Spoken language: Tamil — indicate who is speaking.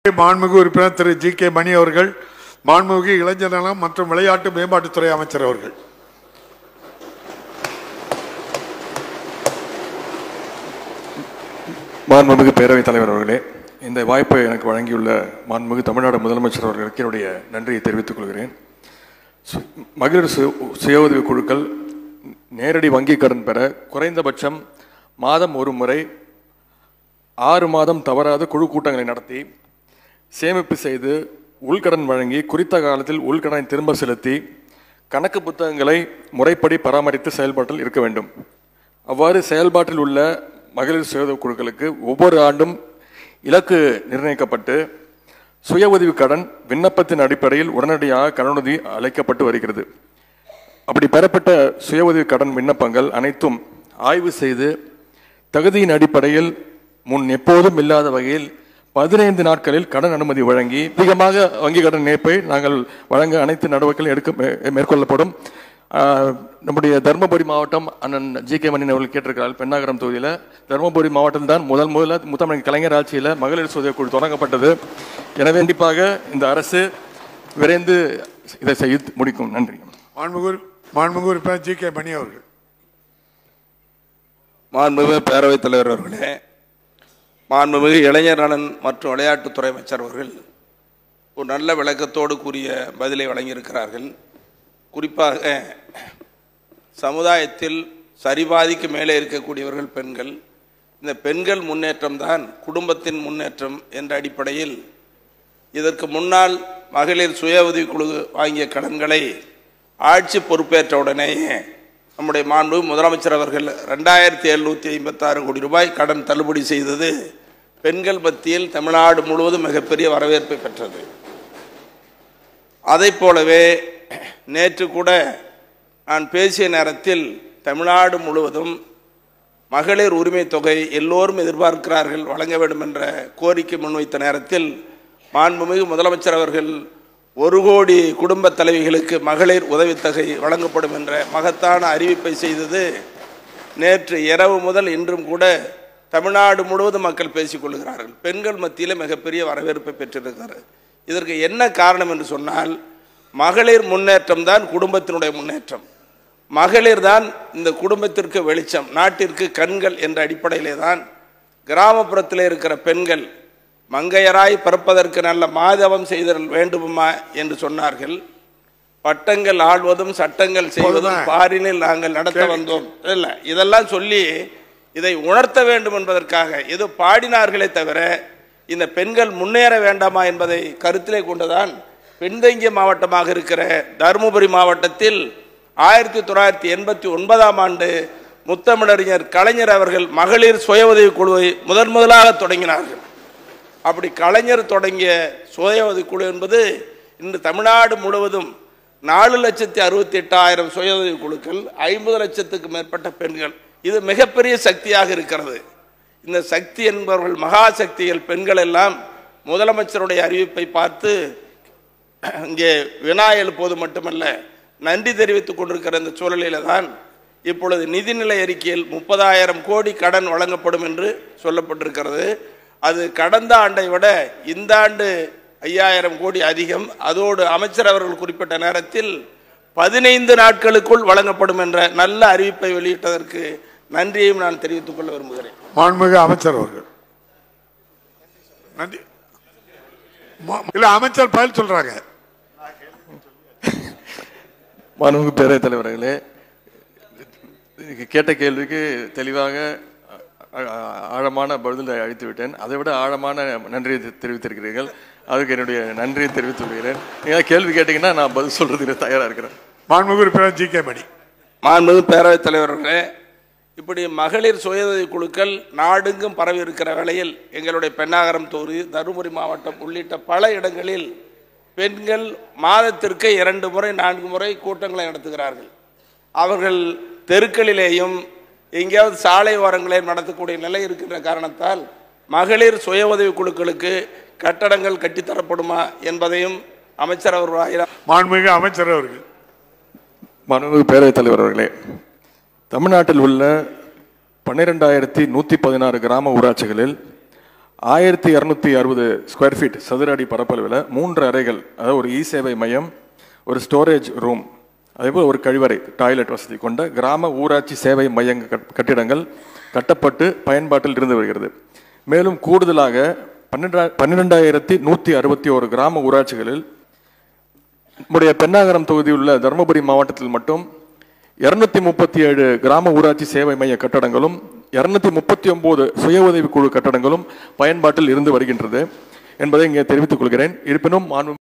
Speaker 1: மாண்புமிகு உறுப்பினர் திரு ஜி கே மணி அவர்கள் மாண்புமிகு இளைஞர் நலம் மற்றும் விளையாட்டு மேம்பாட்டுத்துறை அமைச்சர் அவர்கள்
Speaker 2: மாண்புமிகு பேரவைத் தலைவர் அவர்களே இந்த வாய்ப்பை எனக்கு வழங்கியுள்ள மாண்புமிகு தமிழ்நாடு முதலமைச்சர் அவர்களுக்கு என்னுடைய நன்றியை தெரிவித்துக் கொள்கிறேன் சு- மகளிர் சு சுய உதவி குழுக்கள் நேரடி வங்கி கடன் பெற குறைந்தபட்சம் மாதம் ஒரு முறை ஆறு மாதம் தவறாத குழு கூட்டங்களை நடத்தி சேமிப்பு செய்து உள்கடன் வழங்கி குறித்த காலத்தில் உள்கடனை திரும்ப செலுத்தி கணக்கு புத்தகங்களை முறைப்படி பராமரித்து செயல்பாட்டில் இருக்க வேண்டும் அவ்வாறு செயல்பாட்டில் உள்ள மகளிர் சுய உதவிக் குழுக்களுக்கு ஒவ்வொரு ஆண்டும் இலக்கு நிர்ணயிக்கப்பட்டு சுய உதவி கடன் விண்ணப்பத்தின் அடிப்படையில் உடனடியாக கடனுதவி அளிக்கப்பட்டு வருகிறது அப்படி பெறப்பட்ட சுய உதவி கடன் விண்ணப்பங்கள் அனைத்தும் ஆய்வு செய்து தகுதியின் அடிப்படையில் முன் எப்போதும் இல்லாத வகையில் பதினைந்து நாட்களில் கடன் அனுமதி வழங்கி அதிகமாக வங்கி கடன் இணைப்பை நாங்கள் வழங்க அனைத்து நடவடிக்கைகளும் எடுக்க மே- மேற்கொள்ளப்படும் ஆஹ், நம்முடைய தருமபுரி மாவட்டம் அண்ணன் ஜி கே மணியன் அவர்கள் கேட்டிருக்கிறார் பெண்ணாகரம் தொகுதியில் தருமபுரி மாவட்டம் தான் முதல் முதல்ல முத்தமிழ் கலைஞர் ஆட்சியில் மகளிர் சுய குழு தொடங்கப்பட்டது எனவே கண்டிப்பாக இந்த அரசு விரைந்து இதை செய்து முடிக்கும் நன்றி
Speaker 1: மாண்புமிகு உறு- மாண்புமிகு உறுப்பினர் ஜி கே மணி அவர்கள்
Speaker 3: மாண்புமிகு பேரவைத் தலைவர் அவர்களே மாண்புமிகு இளைஞர் நலன் மற்றும் விளையாட்டுத்துறை அமைச்சர் அவர்கள் ஒரு நல்ல விளக்கத்தோடு கூறிய பதிலை வழங்கியிருக்கிறார்கள் குறிப்பாக சமுதாயத்தில் சரிபாதிக்கு மேலே இருக்கக்கூடியவர்கள் பெண்கள் இந்த பெண்கள் முன்னேற்றம் தான் குடும்பத்தின் முன்னேற்றம் என்ற அடிப்படையில் இதற்கு முன்னால் மகளிர் சுய உதவிக்குழு வாங்கிய கடன்களை ஆட்சி பொறுப்பேற்ற உடனேயே நம்முடைய மாண்பு முதலமைச்சர் அவர்கள் ரெண்டாயிரத்தி எழுநூற்றி ஐம்பத்தாறு கோடி ரூபாய் கடன் தள்ளுபடி செய்தது பெண்கள் மத்தியில் தமிழ்நாடு முழுவதும் மிகப்பெரிய வரவேற்பை பெற்றது அதைப் போலவே நேற்று கூட நான் பேசிய நேரத்தில் தமிழ்நாடு முழுவதும் மகளிர் உரிமை தொகை எல்லோரும் எதிர்பார்க்கிறார்கள் வழங்க வேண்டும் என்ற கோரிக்கை முன்வைத்த நேரத்தில் மாண்புமிகு முதலமைச்சர் அவர்கள் ஒரு கோடி குடும்ப தலைவிகளுக்கு மகளிர் உதவித்தொகை வழங்கப்படும் என்ற மகத்தான அறிவிப்பை செய்தது நேற்று இரவு முதல் இன்றும் கூட தமிழ்நாடு முழுவதும் மக்கள் பேசிக் கொள்கிறார்கள் பெண்கள் மத்தியில் மிகப்பெரிய வரவேற்பை பெற்றிருக்கிறார் இதற்கு என்ன காரணம் என்று சொன்னால் மகளிர் முன்னேற்றம் தான் குடும்பத்தினுடைய முன்னேற்றம் மகளிர் தான் இந்த குடும்பத்திற்கு வெளிச்சம் நாட்டிற்கு கண்கள் என்ற அடிப்படையிலே தான் கிராமப்புறத்தில் இருக்கிற பெண்கள் மங்கையராய் பிறப்பதற்கு நல்ல மாதவம் செய்தல் வேண்டுமா என்று சொன்னார்கள் பட்டங்கள் ஆள்வதும் சட்டங்கள் செய்வதும்
Speaker 1: போதுமா?
Speaker 3: பாரினில் நாங்கள் நடத்த
Speaker 1: கேள்வி.
Speaker 3: வந்தோம் இல்ல இதெல்லாம் சொல்லி இதை உணர்த்த வேண்டும் என்பதற்காக இது பாடினார்களே தவிர இந்த பெண்கள் முன்னேற வேண்டாமா என்பதை கருத்திலே கொண்டுதான் பின்தங்கிய மாவட்டமாக இருக்கிற தருமபுரி மாவட்டத்தில் ஆயிரத்தி தொள்ளாயிரத்தி எண்பத்தி ஒன்பதாம் ஆண்டு முத்தமிழறிஞர் கலைஞர் அவர்கள் மகளிர் சுய உதவிக் குழுவை முதன் முதலாக தொடங்கினார்கள் அப்படி கலைஞர் தொடங்கிய சுய உதவிக்குழு என்பது இன்று தமிழ்நாடு முழுவதும் நாலு லட்சத்தி அறுபத்தி எட்டாயிரம் சுய உதவிக் குழுக்கள் ஐம்பது லட்சத்துக்கு மேற்பட்ட பெண்கள் இது மிகப்பெரிய சக்தியாக இருக்கிறது இந்த சக்தி என்பவர்கள் மகா சக்திகள் பெண்கள் எல்லாம் முதலமைச்சருடைய அறிவிப்பை பார்த்து இங்கே வினா எழுப்புவது மட்டுமல்ல நன்றி தெரிவித்துக் கொண்டிருக்கிற இந்த சூழலில தான் இப்பொழுது நிதிநிலை அறிக்கையில் முப்பதாயிரம் கோடி கடன் வழங்கப்படும் என்று சொல்லப்பட்டிருக்கிறது அது கடந்த ஆண்டை விட இந்த ஆண்டு ஐயாயிரம் கோடி அதிகம் அதோடு அமைச்சர் அவர்கள் குறிப்பிட்ட நேரத்தில் பதினைந்து நாட்களுக்குள் வழங்கப்படும் என்ற நல்ல அறிவிப்பை வெளியிட்டதற்கு நன்றியையும் நான் தெரிவித்துக் கொள்ள விரும்புகிறேன்
Speaker 1: மாண்புமிகு அமைச்சர் அவர்கள் நன்றி மா- இல்ல அமைச்சர் பதில் சொல்றாங்க
Speaker 2: மாண்புமிகு பேரவைத் தலைவர்களே இதுக்கு கேட்ட கேள்விக்கு தெளிவாக அ- அ- ஆழமான பதிலை அளித்து விட்டேன் அதை விட ஆழமான நன்றியை தெ- தெரிவித்திருக்கிறீர்கள் அதுக்கு என்னுடைய நன்றியை தெரிவித்துக் கொள்கிறேன் நீங்கள் கேள்வி கேட்டீங்கன்னா நான் பதில் சொல்றதுக்கு தயாராக இருக்கிறேன்
Speaker 1: மாண்புமிகு உறுப்பினர் ஜி கே மணி
Speaker 3: மாண்புமிகு பேரவைத் தலைவர்களே இப்படி மகளிர் சுயஉதவி குழுக்கள் நாடெங்கும் பரவி இருக்கிற வேளையில் எங்களுடைய பெண்ணாகரம் தொகுதி தருமபுரி மாவட்டம் உள்ளிட்ட பல இடங்களில் பெண்கள் மாதத்திற்கு இரண்டு முறை நான்கு முறை கூட்டங்களை நடத்துகிறார்கள் அவர்கள் தெருக்களிலேயும் எங்கேயாவது சாலை ஓரங்களில் நடத்தக்கூடிய நிலை இருக்கின்ற காரணத்தால் மகளிர் சுய உதவி குழுக்களுக்கு கட்டடங்கள் கட்டித்தரப்படுமா என்பதையும் அமைச்சர் அவர் வாயிலாக
Speaker 1: மாண்புமிகு அமைச்சர் அவர்கள்
Speaker 2: மாண்புமிகு பேரவைத் தலைவர் அவர்களே தமிழ்நாட்டில் உள்ள பன்னிரெண்டாயிரத்தி நூற்றி பதினாறு கிராம ஊராட்சிகளில் ஆயிரத்தி இரநூத்தி அறுபது ஸ்கொயர் ஃபீட் சதுர அடி பரப்பளவில் மூன்று அறைகள் அதாவது ஒரு இ சேவை மையம் ஒரு ஸ்டோரேஜ் ரூம் அதேபோல் ஒரு கழிவறை டாய்லெட் வசதி கொண்ட கிராம ஊராட்சி சேவை மைய கட்- கட்டிடங்கள் கட்டப்பட்டு பயன்பாட்டில் இருந்து வருகிறது மேலும் கூடுதலாக பன்னெண்டா பன்னிரெண்டாயிரத்தி நூற்றி அறுபத்தி ஒரு கிராம ஊராட்சிகளில் நம்முடைய பெண்ணாகரம் தொகுதியில் உள்ள தருமபுரி மாவட்டத்தில் மட்டும் இருநூத்தி முப்பத்தி ஏழு கிராம ஊராட்சி சேவை மைய கட்டடங்களும் இருநூத்தி முப்பத்தி ஒன்பது சுய உதவி குழு கட்டடங்களும் பயன்பாட்டில் இருந்து வருகின்றது என்பதை இங்கே தெரிவித்துக் கொள்கிறேன் இருப்பினும் மாண்பு